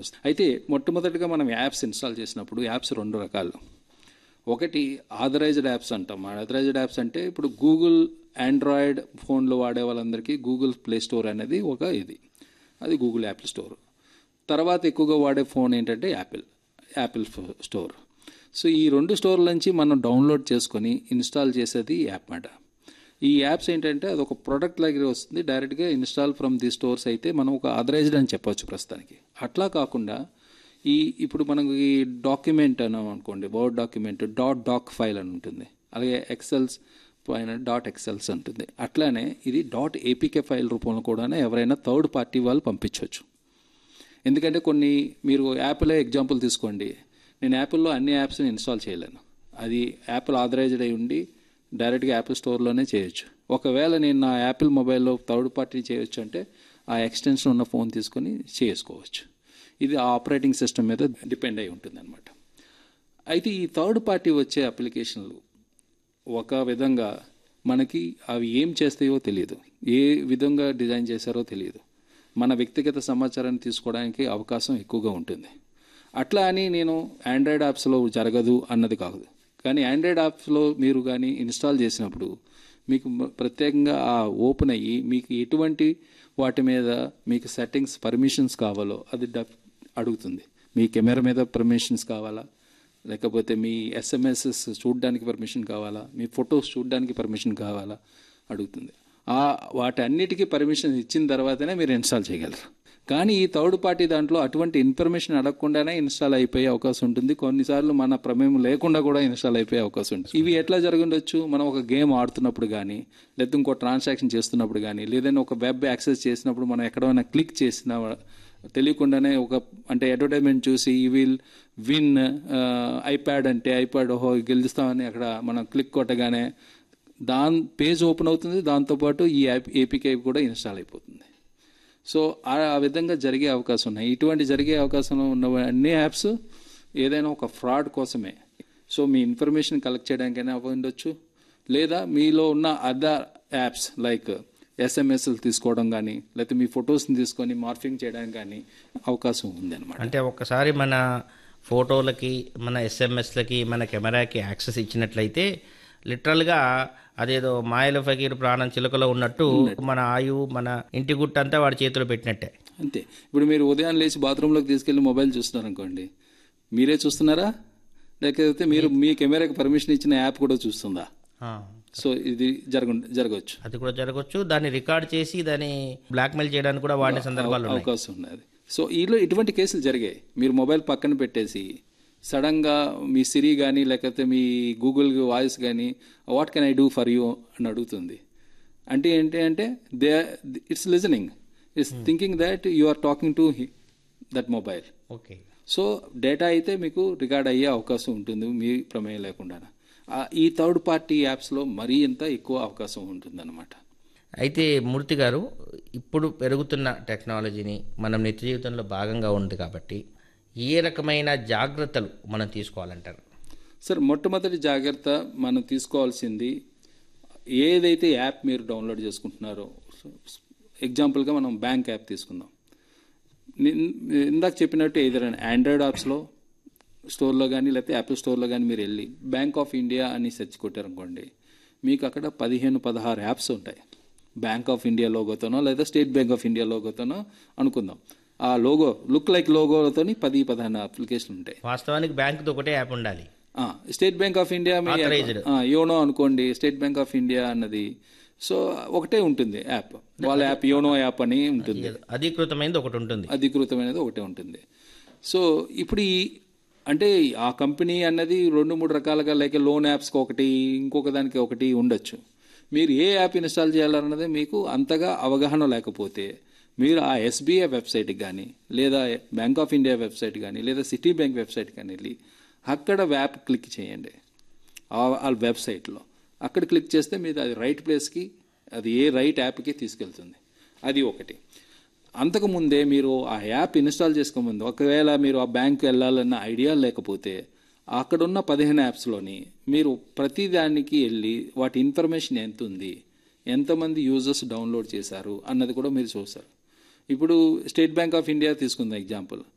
వస్తుంది అయితే మొట్టమొదటిగా మనం యాప్స్ ఇన్స్టాల్ చేసినప్పుడు యాప్స్ రెండు రకాలు ఒకటి ఆథరైజ్డ్ యాప్స్ అంటాం ఆథరైజ్డ్ యాప్స్ అంటే ఇప్పుడు గూగుల్ ఆండ్రాయిడ్ ఫోన్లో వాడే వాళ్ళందరికీ గూగుల్ ప్లే స్టోర్ అనేది ఒక ఇది అది గూగుల్ యాపిల్ స్టోర్ తర్వాత ఎక్కువగా వాడే ఫోన్ ఏంటంటే యాపిల్ యాపిల్ ఫో- స్టోర్ సో ఈ రెండు స్టోర్ల నుంచి మనం డౌన్లోడ్ చేసుకొని ఇన్స్టాల్ చేసేది ఈ యాప్ మాట ఈ యాప్స్ ఏంటంటే అది ఒక ప్రోడక్ట్ లాగే వస్తుంది డైరెక్ట్గా ఇన్స్టాల్ ఫ్రమ్ ది స్టోర్స్ అయితే మనం ఒక ఆథరైజ్డ్ అని చెప్పొచ్చు ప్రస్తుతానికి అట్లా కాకుండా ఈ ఇప్పుడు మనకు ఈ డాక్యుమెంట్ అన్నాం అనుకోండి word document dot doc file అని ఉంటుంది అలాగే ఎక్సెల్స్ పైన డాట్ ఎక్సెల్స్ ఉంటుంది అట్లానే ఇది డాట్ ఏపీకే ఫైల్ రూపంలో కూడా ఎవరైనా థర్డ్ పార్టీ వాళ్ళు పంపించవచ్చు ఎందుకంటే కొన్ని మీరు యాప్లే ఎగ్జాంపుల్ తీసుకోండి నేను యాపిల్లో అన్ని యాప్స్ని ఇన్స్టాల్ చేయలేను అది యాపిల్ ఆథరైజ్డ్ అయి ఉండి డైరెక్ట్గా యాపిల్ స్టోర్లోనే చేయొచ్చు ఒకవేళ నేను నా యాపిల్ మొబైల్లో థర్డ్ పార్టీ చేయొచ్చు అంటే ఆ ఎక్స్టెన్షన్ ఉన్న ఫోన్ తీసుకొని చేసుకోవచ్చు ఇది ఆ ఆపరేటింగ్ సిస్టమ్ మీద డిపెండ్ అయి ఉంటుంది అనమాట అయితే ఈ థర్డ్ పార్టీ వచ్చే అప్లికేషన్లు ఒక విధంగా మనకి అవి ఏం చేస్తాయో తెలియదు ఏ విధంగా డిజైన్ చేశారో తెలియదు మన వ్యక్తిగత సమాచారాన్ని తీసుకోవడానికి అవకాశం ఎక్కువగా ఉంటుంది అట్లా అని నేను ఆండ్రాయిడ్ యాప్స్లో జరగదు అన్నది కాదు కానీ ఆండ్రాయిడ్ యాప్స్లో మీరు కానీ ఇన్స్టాల్ చేసినప్పుడు మీకు మ- ప్రత్యేకంగా ఆ ఓపెన్ అయ్యి మీకు ఎటువంటి వాటి మీద మీకు సెట్టింగ్స్ పర్మిషన్స్ కావాలో అది డబ్ అడుగుతుంది మీ కెమెరా మీద పర్మిషన్స్ కావాలా లేకపోతే మీ ఎస్ఎంఎస్ఎస్ చూడడానికి పర్మిషన్ కావాలా మీ ఫొటోస్ చూడడానికి పర్మిషన్ కావాలా అడుగుతుంది ఆ వాటన్నిటికీ పర్మిషన్ ఇచ్చిన తర్వాతనే మీరు ఇన్స్టాల్ చేయగలరు కానీ ఈ థర్డ్ పార్టీ దాంట్లో అటువంటి ఇన్ఫర్మేషన్ అడగకుండానే ఇన్స్టాల్ అయిపోయే అవకాశం ఉంటుంది కొన్నిసార్లు మన ప్రమేయం లేకుండా కూడా ఇన్స్టాల్ అయిపోయే అవకాశం ఉంటుంది ఇవి ఎట్లా జరుగుండొచ్చు మనం ఒక గేమ్ ఆడుతున్నప్పుడు కానీ లేదా ఇంకో ట్రాన్సాక్షన్ చేస్తున్నప్పుడు కానీ లేదంటే ఒక వెబ్ యాక్సెస్ చేసినప్పుడు మనం ఎక్కడైనా క్లిక్ చేసిన తెలియకుండానే ఒక అంటే అడ్వర్టైజ్మెంట్ చూసి ఈ విల్ విన్ ఐప్యాడ్ అంటే ఐప్యాడ్ ఓహో గెలుస్తామని అక్కడ మనం క్లిక్ కొట్టగానే దాని పేజ్ ఓపెన్ అవుతుంది దాంతోపాటు ఈ యాప్ ఏపీకే కూడా ఇన్స్టాల్ అయిపోతుంది సో ఆ ఆ విధంగా జరిగే అవకాశం ఉన్నాయి ఇటువంటి జరిగే అవకాశం ఉన్న అన్ని యాప్స్ ఏదైనా ఒక ఫ్రాడ్ కోసమే సో మీ ఇన్ఫర్మేషన్ కలెక్ట్ చేయడానికైనా ఉండొచ్చు లేదా మీలో ఉన్న అదర్ యాప్స్ లైక్ ఎస్ఎంఎస్లు తీసుకోవడం కానీ లేకపోతే మీ ఫొటోస్ని తీసుకొని మార్ఫింగ్ చేయడానికి కానీ అవకాశం ఉంది అనమాట అంటే ఒక్కసారి మన ఫోటోలకి మన ఎస్ఎంఎస్లకి మన కెమెరాకి యాక్సెస్ ఇచ్చినట్లయితే లిటరల్గా అదేదో మాయల ఫకీర్ ప్రాణం చిలుకలో ఉన్నట్టు మన ఆయువు మన ఇంటి గుట్ట అంతా వాడి చేతిలో పెట్టినట్టే అంతే ఇప్పుడు మీరు ఉదయం లేచి బాత్రూంలోకి తీసుకెళ్ళి మొబైల్ చూస్తున్నారు అనుకోండి మీరే చూస్తున్నారా లేకపోతే మీరు మీ కెమెరాకి పర్మిషన్ ఇచ్చిన యాప్ కూడా చూస్తుందా ఆ, సో ఇది జరగ జరగవచ్చు అది కూడా జరగవచ్చు దాన్ని రికార్డ్ చేసి దాన్ని బ్లాక్మెయిల్ చేయడానికి కూడా వాడిన సందర్భాలు ఉన్నాయి అవకాశం ఉన్నది సో ఈలో ఇటువంటి కేసులు జరిగాయి మీరు మొబైల్ పక్కన పెట్టేసి సడన్గా మీ సిరి కానీ లేకపోతే మీ గూగుల్ వాయిస్ కానీ what can I do for you అని అడుగుతుంది అంటే ఏంటి అంటే they it's listening it's thinking that you are talking to that mobile okay so data అయితే మీకు రికార్డ్ అయ్యే అవకాశం ఉంటుంది మీ ప్రమేయం లేకుండా ఆ, ఈ థర్డ్ పార్టీ యాప్స్లో మరీ ఎంత ఎక్కువ అవకాశం ఉంటుందన్నమాట అయితే మూర్తి గారు ఇప్పుడు పెరుగుతున్న టెక్నాలజీని మనం నిత్య జీవితంలో భాగంగా ఉంది కాబట్టి ఏ రకమైన జాగ్రత్తలు మనం తీసుకోవాలంటారు సార్ మొట్టమొదటి జాగ్రత్త మనం తీసుకోవాల్సింది ఏదైతే యాప్ మీరు డౌన్లోడ్ చేసుకుంటున్నారో ఎగ్జాంపుల్గా మనం బ్యాంక్ యాప్ తీసుకుందాం నిన్- ఇందాక చెప్పినట్టు ఏదైనా ఆండ్రాయిడ్ యాప్స్లో స్టోర్లో కానీ లేకపోతే యాపిల్ స్టోర్లో కానీ మీరు వెళ్ళి బ్యాంక్ ఆఫ్ ఇండియా అని సెర్చ్ కొట్టారనుకోండి మీకు అక్కడ పదిహేను పదహారు యాప్స్ ఉంటాయి బ్యాంక్ ఆఫ్ ఇండియా లోగోతోనో లేదా స్టేట్ బ్యాంక్ ఆఫ్ ఇండియా లోగోతోనో అనుకుందాం ఆ లోగో లుక్ లైక్ లోగోలతోని పది పదిహేను అప్లికేషన్లు ఉంటాయి వాస్తవానికి బ్యాంకుతో ఒకటే యాప్ ఉండాలి ఆ, స్టేట్ బ్యాంక్ ఆఫ్ ఇండియా మీ Authorized. ఆ, యోనో అనుకోండి స్టేట్ బ్యాంక్ ఆఫ్ ఇండియా అన్నది సో ఒకటే ఉంటుంది యాప్ వాళ్ళ యాప్ యోనో యాప్ అని ఉంటుంది అధీకృతమైనది ఒకటి ఉంటుంది అధికృతమైనది ఒకటే ఉంటుంది సో ఇప్పుడు ఈ అంటే ఆ కంపెనీ అన్నది రెండు మూడు రకాలుగా లైక్ లోన్ యాప్స్కి ఒకటి ఇంకొక దానికి ఒకటి ఉండొచ్చు మీరు ఏ యాప్ ఇన్స్టాల్ చేయాలన్నది మీకు అంతగా అవగాహన లేకపోతే మీరు ఆ ఎస్బీఐ వెబ్సైట్కి కానీ లేదా బ్యాంక్ ఆఫ్ ఇండియా వెబ్సైట్ కానీ లేదా సిటీ బ్యాంక్ వెబ్సైట్ కానీ వెళ్ళి అక్కడ యాప్ క్లిక్ చేయండి ఆ- ఆ వెబ్సైట్లో అక్కడ క్లిక్ చేస్తే మీరు అది రైట్ ప్లేస్కి అది ఏ రైట్ యాప్కి తీసుకెళ్తుంది అది ఒకటి అంతకుముందే మీరు ఆ యాప్ ఇన్స్టాల్ చేసుకోముందు ఒకవేళ మీరు ఆ బ్యాంక్ వెళ్ళాలన్న ఐడియా లేకపోతే అక్కడున్న పదిహేను యాప్స్లోని మీరు ప్రతి దానికి వెళ్ళి వాటి ఇన్ఫర్మేషన్ ఎంత ఉంది ఎంతమంది యూజర్స్ డౌన్లోడ్ చేశారు అన్నది కూడా మీరు చూస్తారు ఇప్పుడు స్టేట్ బ్యాంక్ ఆఫ్ ఇండియా తీసుకుందాం ఎగ్జాంపుల్